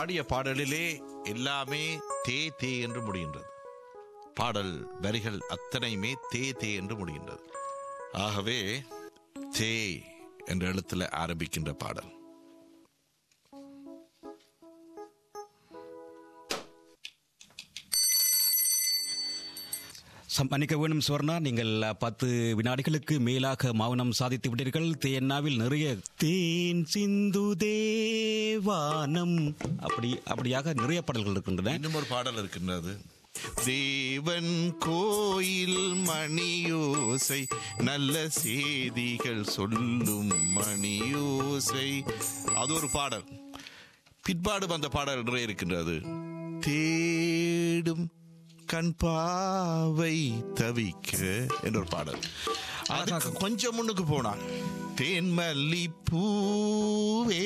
பாடிய பாடலிலே எல்லாமே தே தே என்று முடிகின்றது பாடல் வரிகள் அத்தனையுமே தே தே என்று முடிகின்றது ஆகவே தே என்ற எழுத்துல ஆரம்பிக்கின்ற பாடல் சம்- மன்னிக்க வேண்டும் சுவர்ணா நீங்கள் அ, பத்து வினாடிகளுக்கு மேலாக மௌனம் சாதித்து விட்டீர்கள் தேன்னாவில் நிறைய தேன் சிந்து தேவானம் அப்படி அப்படியாக நிறைய பாடல்கள் இருக்கின்றன இன்னும் ஒரு பாடல் இருக்கின்றது தேவன் கோயில் மணியோசை நல்ல செய்திகள் சொல்லும் மணியோசை அது ஒரு பாடல் பிற்பாடு வந்த பாடல் நிறைய இருக்கின்றது தேடும் கண் பாவை தவிக்க என்ற ஒரு பாடல் அதுக்கு கொஞ்சம் முன்னுக்கு போனான் தேன்மல்லி பூவே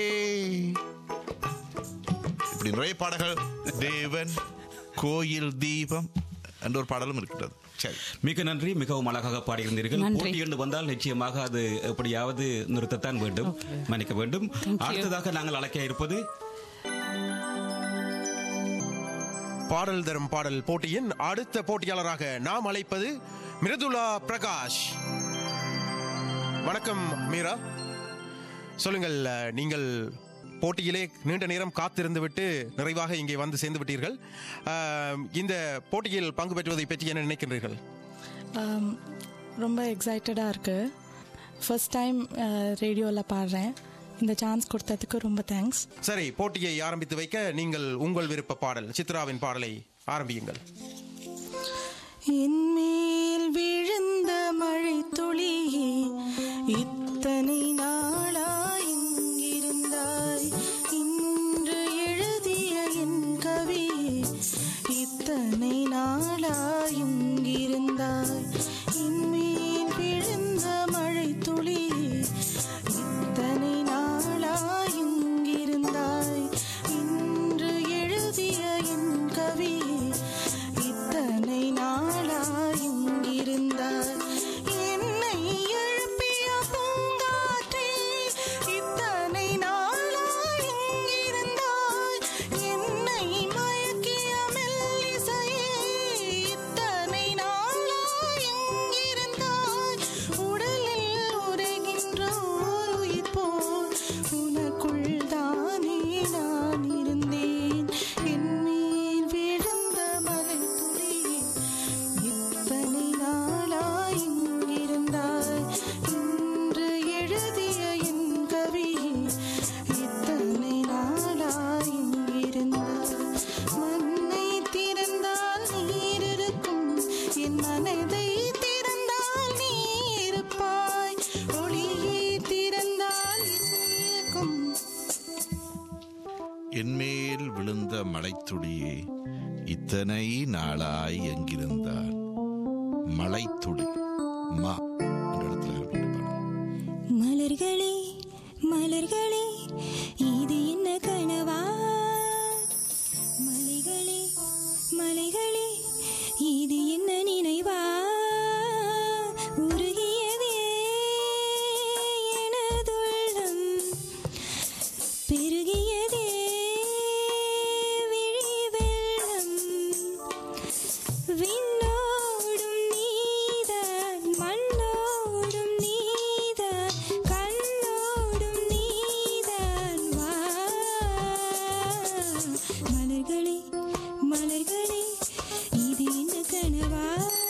இப்படி நிறைய பாடல்கள் தேவன் கோயில் தீபம் என்ற ஒரு பாடலும் இருக்கிறது சரி மிக நன்றி மிகவும் அழகாக பாடியிருந்தீர்கள் நன்றி. போட்டி என்று வந்தால் நிச்சயமாக அது எப்படியாவது நிறுத்தத்தான் வேண்டும் மன்னிக்க வேண்டும் Thank you. அடுத்ததாக நாங்கள் அழைக்க இருப்பது பாடல் தரும் பாடல் போட்டியின் அடுத்த போட்டியாளராக நாம் அழைப்பது மிருதுலா பிரகாஷ் வணக்கம் மீரா சொல்லுங்கள் அஹ், நீங்கள் போட்டியிலே நீண்ட நேரம் காத்திருந்து விட்டு நிறைவாக இங்கே வந்து சேர்ந்து விட்டீர்கள் அஹ், இந்த போட்டியில் பங்கு பெற்றுவதை பற்றி என்ன நினைக்கின்றீர்கள் ஆம், ரொம்ப எக்ஸைட்டடாக இருக்குது ஃபர்ஸ்ட் டைம் ரேடியோவில் பாடுறேன் இந்த சான்ஸ் கொடுத்ததுக்கு ரொம்ப தேங்க்ஸ் சரி போட்டியை ஆரம்பித்து வைக்க நீங்கள் உங்கள் விருப்ப பாடல் சித்ராவின் பாடலை ஆரம்பியுங்கள் என்மேல் விழுந்த மழை துளியே இத்தனை நாளாய் இங்கிருந்தாய் இன்று எழுதிய என் கவியே இத்தனை நாளாய் இங்கிருந்தாய் என்மேல் விழுந்த மழை துளியே இத்தனை நாளாய் இங்கிருந்தாய் இன்று எழுதிய என் கவியே இத்தனை நாளாய் இங்கிருந்தாய் என்னை எழுப்பிய பூங்காற்றே இத்தனை நாளாய் இங்கிருந்தாய் என்னை மயக்கிய மெல்லிசையே இத்தனை நாளாய் இங்கிருந்தாய் உடலில் உரைகின்ற ஓர் உயிர் போல் உனக்குள் தானே நான் இருந்தேன் என் மேல் விழுந்த மலை துளியே இத்தனை நாளாய் இங்கிருந்தாய் இன்று எழுதிய என் கவியே இத்தனை நாளாய் இங்கிருந்தாய் மண்ணை திறந்தால் நீர் இருக்கும் என் மனதை திறந்தால் நீ இருப்பாய் ஒளியை திறந்தால் இருக்கும் என்மேல் விழுந்த மலைத்துளியே இத்தனை நாளாய் எங்கிருந்தார் மலைத்துளி மா என்ற இடத்துல ஆரம்பிக்கின்ற பாடல் மலர்களே மலர்களே இது என்ன கனவா மலைகளே மலைகளே இது என்ன நினைவா உருகியதே எனதுள்ளம் பெருகியதே விழி வெள்ளம் விண்ணோடும் நீதான் மண்ணோடும் நீதான் கண்ணோடும் நீதான் வா மலர்களே மலர்களே இது என்ன கனவா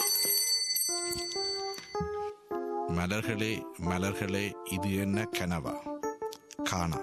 மலர்களே மலர்களே இது என்ன கனவா காணா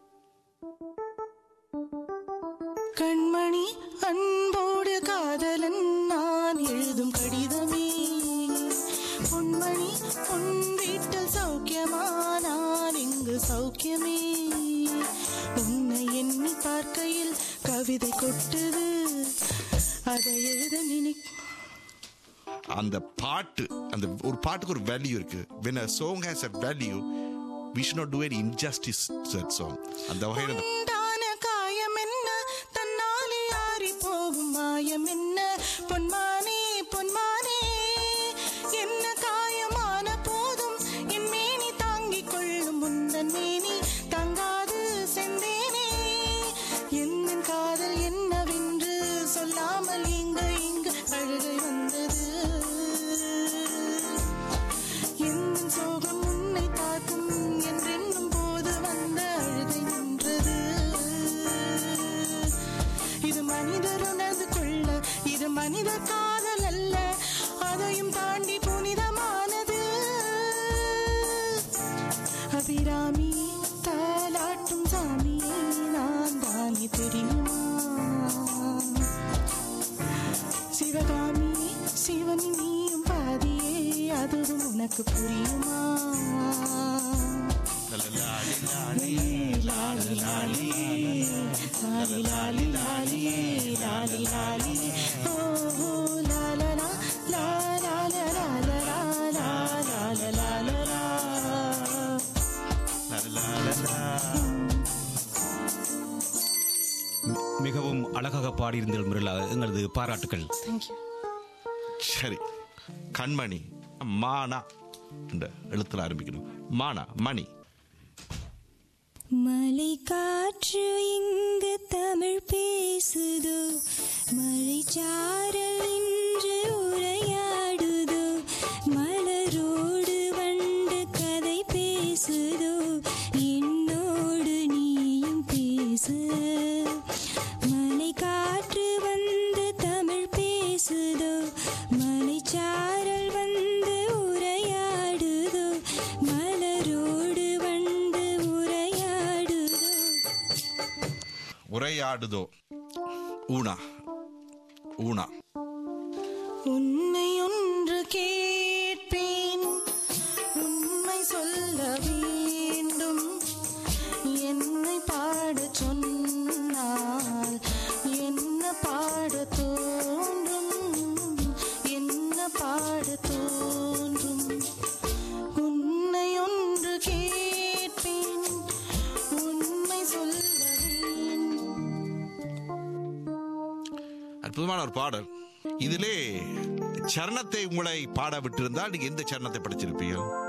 கண்மணி அன்போடு காதலன் நான் எழுதும் கடிதமே பொன்மணி உன் வீட்டில் சௌக்கியமா நான் இங்கு சௌக்கியமே உன்னை எண்ணி பார்க்கையில் கவிதை கொட்டுது அதை எழுத நினை அந்த பாட்டு அந்த ஒரு பாட்டுக்கு ஒரு வேல்யூ இருக்கு when a song has a value we should not do any injustice to that song அந்த வகையில் அந்த உண்டான காயம் என்ன தன்னாலே ஆறி போகும் மாயம் என்ன பொன்மானே பொன்மானே என்ன காயமான போதும் என் மேனி தாங்கிக் கொள்ளும் முந்தன் மேனி தங்காது செந்தேனே என்ன மனித காதல் அல்ல அதையும் தாண்டி புனிதமானது அபிராமி தாலாட்டும் சாமி நான் தானே தெரியுமா சிவகாமி சிவன் நீயும் பாதியே அதுவும் உனக்கு புரியுமா லாலி லாலி லாலி லாலி லாலி லாலி லாலி ஓ ஓ லா லா லா லா லா லா லா லா லா லா லா லா லா மிகவும் அழகாக பாடியிருந்தீர்கள் முரளா எங்களது பாராட்டுக்கள் தேங்க்யூ சரி கண்மணி மானா இந்த எழுத்துல ஆரம்பிக்கணும் மானா மணி மலை காற்று இங்கு தமிழ் பேசுதோ மழை சாரல் இன்று உரையாடுதோ மலரோடு வண்டு கதை பேசுதோ என்னோடு நீயும் பேசு மலை காற்று வந்து தமிழ் பேசுதோ மலை சாரல் வந்து உரையாடுதோ மலரோடு வண்டு உரையாடுதோ உரையாடுதோ ஊனா ஊனா உன்னை ஒன்று கேட்பேன் உண்மை சொல்ல வேண்டும் என்னை பாடச் சொன்னால் என்ன பாட தோன்றும் என்ன பாட தோன்றும் உன்னை ஒன்று கேட்பேன் உண்மை சொல்ல வேண்டும் அற்புதமான ஒரு பாடல் இதிலே சரணத்தை உங்களை பாட விட்டிருந்தால் நீங்க எந்த சரணத்தை படிச்சிருப்பீங்க